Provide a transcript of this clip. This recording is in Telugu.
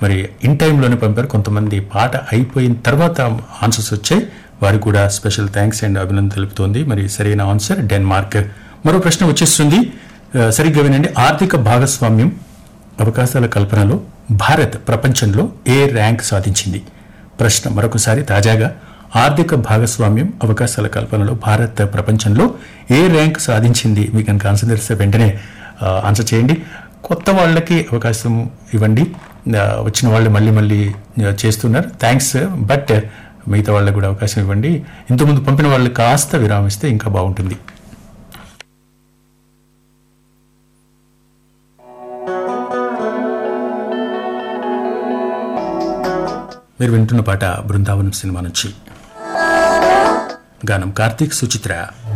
మరి ఇన్ టైంలోనే పంపారు కొంతమంది పాట అయిపోయిన తర్వాత ఆన్సర్స్ వచ్చాయి వారికి కూడా స్పెషల్ థ్యాంక్స్ అండ్ అభినందన తెలుపుతోంది మరి సరైన ఆన్సర్ డెన్మార్క్ మరో ప్రశ్న వచ్చేస్తుంది ఆ, సరిగ్గా వినండి ఆర్థిక భాగస్వామ్యం అవకాశాల కల్పనలో భారత్ ప్రపంచంలో ఏ ర్యాంక్ సాధించింది ప్రశ్న మరొకసారి తాజాగా ఆర్థిక భాగస్వామ్యం అవకాశాల కల్పనలో భారత్ ప్రపంచంలో ఏ ర్యాంక్ సాధించింది మీకు కనుక ఆన్సర్ తెలిస్తే వెంటనే ఆ, ఆన్సర్ చేయండి కొత్త వాళ్ళకి అవకాశం ఇవ్వండి ఆ, వచ్చిన వాళ్ళు మళ్ళీ మళ్ళీ ఆ, చేస్తున్నారు థ్యాంక్స్ బట్ మిగతా వాళ్ళకి కూడా అవకాశం ఇవ్వండి ఇంతకుముందు పంపిన వాళ్ళు కాస్త విరామిస్తే ఇంకా బాగుంటుంది మీరు వింటున్న పాట బృందావనం సినిమా నుంచి గానం కార్తీక్ సుచిత్ర